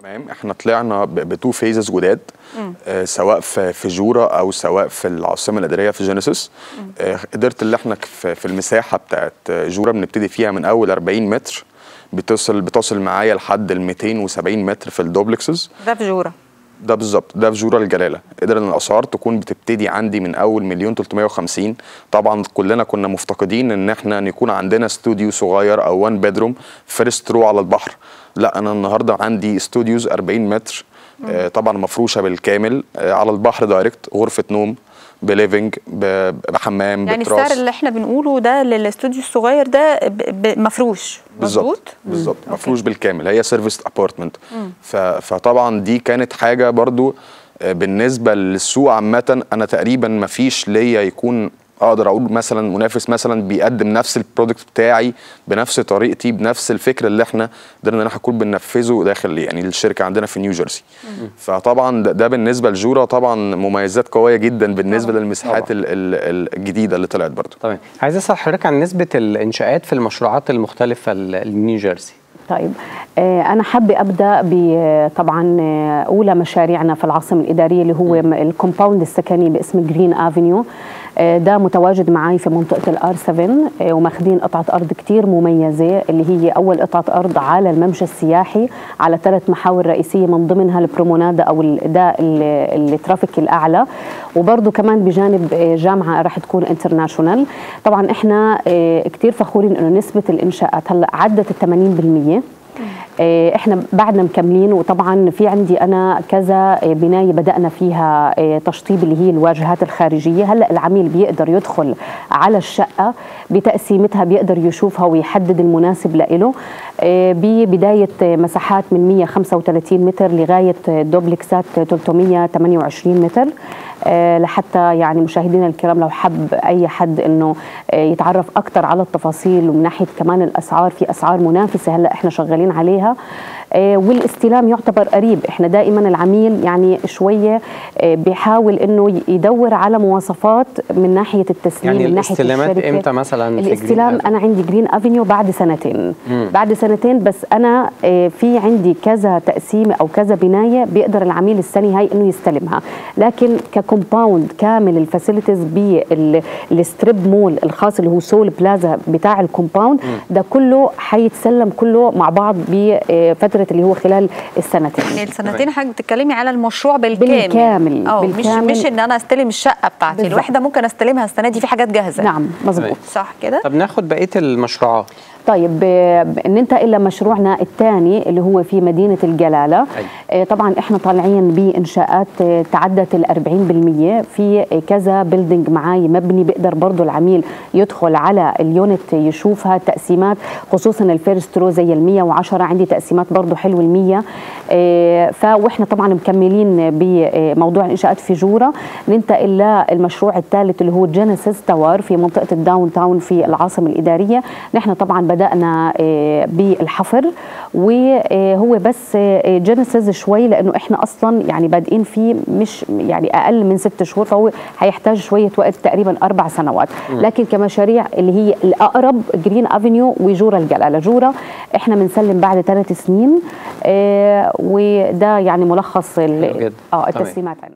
تمام احنا طلعنا بتو فيزز جداد آه سواء في في جورا او سواء في العاصمه الاداريه في جينيسيس آه قدرت اللي احنا في, في المساحه بتاعت جورا بنبتدي فيها من اول 40 متر بتصل بتصل معايا لحد ال 270 متر في الدوبلكسز ده في جوره ده بالظبط ده في جوره الجلاله قدر ان الاسعار تكون بتبتدي عندي من اول مليون 350 طبعا كلنا كنا مفتقدين ان احنا يكون عندنا استوديو صغير او وان بيدروم فيرست رو على البحر لا انا النهارده عندي استوديوز 40 متر آه طبعا مفروشه بالكامل آه على البحر دايركت غرفه نوم بليفنج بحمام يعني بتراس السعر اللي احنا بنقوله ده للاستوديو الصغير ده مفروش بالظبط بالظبط مفروش بالكامل هي سيرفيس ابارتمنت فطبعا دي كانت حاجه برضو بالنسبه للسوق عامه انا تقريبا ما فيش ليا يكون اقدر اقول مثلا منافس مثلا بيقدم نفس البرودكت بتاعي بنفس طريقتي بنفس الفكر اللي احنا قدرنا ان احنا نكون بننفذه داخل يعني الشركه عندنا في نيو جيرسي فطبعا ده, ده بالنسبه لجورا طبعا مميزات قويه جدا بالنسبه طبعا. للمساحات طبعا. الجديده اللي طلعت برضو طبعا عايز اسال حضرتك عن نسبه الانشاءات في المشروعات المختلفه لنيو جيرسي طيب أنا حابة أبدأ طبعا أولى مشاريعنا في العاصمة الإدارية اللي هو الكومباوند السكني باسم جرين أفنيو ده متواجد معي في منطقة الار 7 وماخذين قطعة أرض كتير مميزة اللي هي أول قطعة أرض على الممشى السياحي على ثلاث محاور رئيسية من ضمنها البرومونادا أو ده الترافيك الأعلى وبرضه كمان بجانب جامعة راح تكون انترناشونال طبعا احنا كتير فخورين انه نسبة الانشاءات هلا عدت ال 80% احنا بعدنا مكملين وطبعا في عندي انا كذا بنايه بدانا فيها تشطيب اللي هي الواجهات الخارجيه هلا العميل بيقدر يدخل على الشقه بتقسيمتها بيقدر يشوفها ويحدد المناسب له ببدايه مساحات من 135 متر لغايه دوبلكسات 328 متر لحتى يعني مشاهدينا الكرام لو حب اي حد انه يتعرف اكثر على التفاصيل ومن ناحيه كمان الاسعار في اسعار منافسه هلا احنا شغالين عليها والاستلام يعتبر قريب احنا دائما العميل يعني شويه بيحاول انه يدور على مواصفات من ناحيه التسليم يعني من ناحيه الاستلامات الشركة. امتى مثلا في الاستلام انا عندي جرين افنيو بعد سنتين مم. بعد سنتين بس انا في عندي كذا تقسيمه او كذا بنايه بيقدر العميل السنه هاي انه يستلمها لكن ككومباوند كامل الفاسيلتيز بالستريب مول الخاص اللي هو سول بلازا بتاع الكومباوند ده كله حيتسلم كله مع بعض بفتره اللي هو خلال السنتين يعني السنتين حضرتك بتتكلمي على المشروع بالكامل بالكامل اه بالكامل مش مش ان انا استلم الشقه بتاعتي بالزبط. الوحده ممكن استلمها السنه دي في حاجات جاهزه نعم مظبوط صح كده طب ناخد بقيه المشروعات طيب ننتقل لمشروعنا الثاني اللي هو في مدينة الجلالة أي. طبعا احنا طالعين بإنشاءات تعدت ال 40% في كذا بيلدينج معاي مبني بيقدر برضه العميل يدخل على اليونت يشوفها تقسيمات خصوصا الفيرست رو زي ال 110 عندي تقسيمات برضه حلوة ال 100 فاحنا طبعا مكملين بموضوع الإنشاءات في جورة ننتقل للمشروع الثالث اللي هو جينيسيس تاور في منطقة الداون تاون في العاصمة الإدارية نحن طبعا بدأنا بالحفر وهو بس جينيسيس شوي لأنه إحنا أصلا يعني بادئين فيه مش يعني أقل من ست شهور فهو هيحتاج شوية وقت تقريبا أربع سنوات لكن كمشاريع اللي هي الأقرب جرين أفنيو وجورا الجلالة جورا إحنا بنسلم بعد ثلاث سنين وده يعني ملخص اه التسليمات